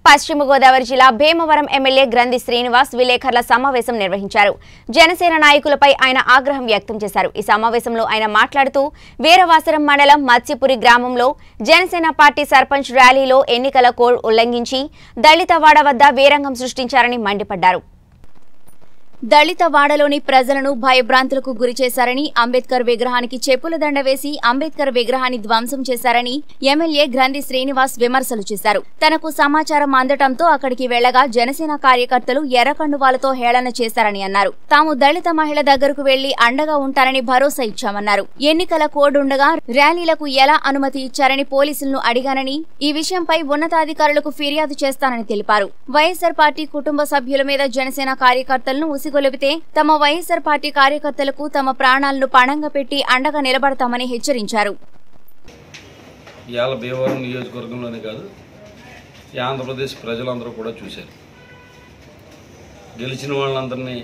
పశ్చిమ గోదావరి జిల్లా భీమవరం ఎమ్మెల్యే గ్రంథి శ్రీనివాస్ విలేకరుల సమావేశం నిర్వహించారు జనసేన నాయకులపై ఆయన ఆగ్రహం వ్యక్తం చేశారు ఈ సమావేశంలో ఆయన మాట్లాడుతూ వీరవాసరం మండలం మత్స్యపురి గ్రామంలో జనసేన పార్టీ సర్పంచ్ ర్యాలీలో ఎన్నికల కోడ్ ఉల్లంఘించి దళితవాడ వద్ద వీరంగం సృష్టించారని మండిపడ్డారు దళిత వాడలోని ప్రజలను భయభ్రాంతులకు గురి చేశారని అంబేద్కర్ విగ్రహానికి చెప్పుల దండ వేసి అంబేద్కర్ విగ్రహాన్ని ధ్వంసం చేశారని ఎమ్మెల్యే గ్రంథి శ్రీనివాస్ విమర్శలు చేశారు తనకు సమాచారం అందటంతో అక్కడికి వెళ్లగా జనసేన కార్యకర్తలు ఎర్రకండువాలతో హేళన చేశారని అన్నారు తాము దళిత మహిళ దగ్గరకు వెళ్లి అండగా ఉంటారని భరోసా ఇచ్చామన్నారు ఎన్నికల కోడ్ ఉండగా ర్యాలీలకు ఎలా అనుమతి ఇచ్చారని పోలీసులను అడిగానని ఈ విషయంపై ఉన్నతాధికారులకు ఫిర్యాదు చేస్తానని తెలిపారు వైఎస్సార్ పార్టీ కుటుంబ సభ్యుల మీద జనసేన కార్యకర్తలను ఉసిగొలిపితే తమ వైఎస్సార్ పార్టీ కార్యకర్తలకు తమ ప్రాణాలను పణంగా పెట్టి అండగా నిలబడతామని హెచ్చరించారు ఇవాళ భీమవరం నియోజకవర్గంలోనే కాదు ఈ ఆంధ్రప్రదేశ్ ప్రజలందరూ కూడా చూశారు గెలిచిన వాళ్ళందరినీ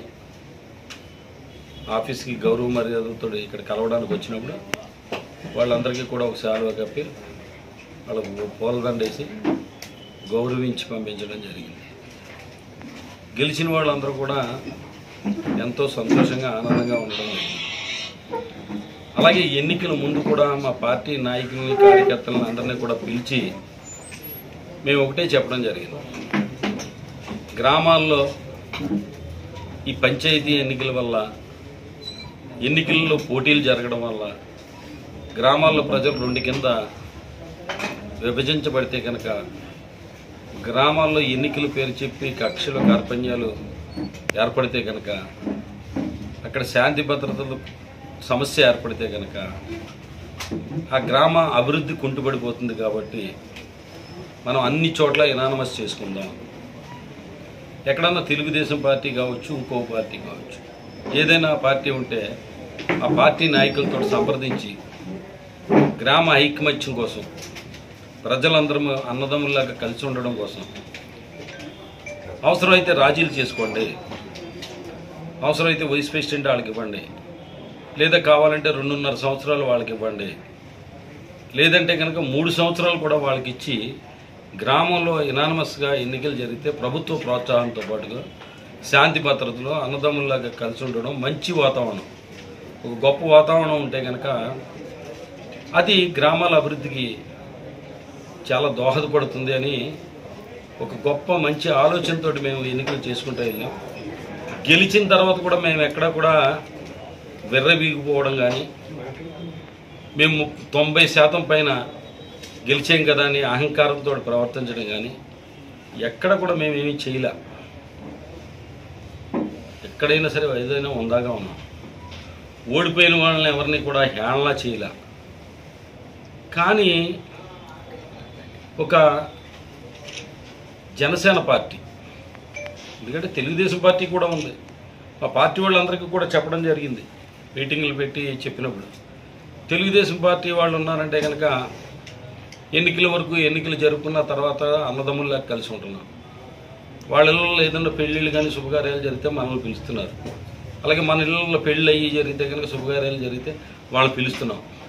ఆఫీస్కి గౌరవ మర్యాదలతో ఇక్కడ కలవడానికి వచ్చినప్పుడు వాళ్ళందరికీ కూడా ఒక శాలువ కప్పి వాళ్ళకు పూలదండేసి గౌరవించి పంపించడం జరిగింది గెలిచిన వాళ్ళందరూ కూడా ఎంతో సంతోషంగా ఆనందంగా ఉండడం జరిగింది అలాగే ఎన్నికల ముందు కూడా మా పార్టీ నాయకుల్ని కార్యకర్తలను అందరినీ కూడా పిలిచి మేము ఒకటే చెప్పడం జరిగింది గ్రామాల్లో ఈ పంచాయతీ ఎన్నికల వల్ల ఎన్నికల్లో పోటీలు జరగడం వల్ల గ్రామాల్లో ప్రజలు రెండు కింద విభజించబడితే కనుక గ్రామాల్లో ఎన్నికల పేరు చెప్పి కక్షలు కార్పణ్యాలు ఏర్పడితే కనుక అక్కడ శాంతి భద్రతలు సమస్య ఏర్పడితే కనుక ఆ గ్రామ అభివృద్ధి కుంటుపడిపోతుంది కాబట్టి మనం అన్ని చోట్ల ఇనానమస్ చేసుకుందాం ఎక్కడన్నా తెలుగుదేశం పార్టీ కావచ్చు ఇంకో పార్టీ కావచ్చు ఏదైనా పార్టీ ఉంటే ఆ పార్టీ నాయకులతో సంప్రదించి గ్రామ ఐకమత్యం కోసం ప్రజలందరం అన్నదమ్ముల్లాగా కలిసి ఉండడం కోసం అవసరమైతే రాజీలు చేసుకోండి అవసరమైతే వైస్ ప్రెసిడెంట్ వాళ్ళకి ఇవ్వండి లేదా కావాలంటే రెండున్నర సంవత్సరాలు వాళ్ళకి ఇవ్వండి లేదంటే కనుక మూడు సంవత్సరాలు కూడా వాళ్ళకి ఇచ్చి గ్రామంలో ఇనానమస్గా ఎన్నికలు జరిగితే ప్రభుత్వ ప్రోత్సాహంతో పాటుగా శాంతి భద్రతలో అన్నదమ్ముల్లాగా కలిసి ఉండడం మంచి వాతావరణం ఒక గొప్ప వాతావరణం ఉంటే కనుక అది గ్రామాల అభివృద్ధికి చాలా దోహదపడుతుంది అని ఒక గొప్ప మంచి ఆలోచనతో మేము ఎన్నికలు చేసుకుంటూ వెళ్ళాం గెలిచిన తర్వాత కూడా మేము ఎక్కడా కూడా విర్రవీగిపోవడం కానీ మేము తొంభై శాతం పైన గెలిచాం కదా అని అహంకారంతో ప్రవర్తించడం కానీ ఎక్కడ కూడా మేము ఏమీ చేయలే ఎక్కడైనా సరే ఏదైనా ఉందాగా ఉన్నాం ఓడిపోయిన వాళ్ళని ఎవరిని కూడా హేళన చేయలే కానీ ఒక జనసేన పార్టీ ఎందుకంటే తెలుగుదేశం పార్టీ కూడా ఉంది మా పార్టీ వాళ్ళందరికీ కూడా చెప్పడం జరిగింది మీటింగ్లు పెట్టి చెప్పినప్పుడు తెలుగుదేశం పార్టీ వాళ్ళు ఉన్నారంటే కనుక ఎన్నికల వరకు ఎన్నికలు జరుపుకున్న తర్వాత అన్నదమ్ముల్లా కలిసి ఉంటున్నాం వాళ్ళ ఇళ్ళలో ఏదైనా పెళ్ళిళ్ళు కానీ శుభకార్యాలు జరిగితే మనల్ని పిలుస్తున్నారు అలాగే మన ఇళ్ళలో పెళ్ళి అయ్యి జరిగితే కనుక శుభకార్యాలు జరిగితే వాళ్ళని పిలుస్తున్నాం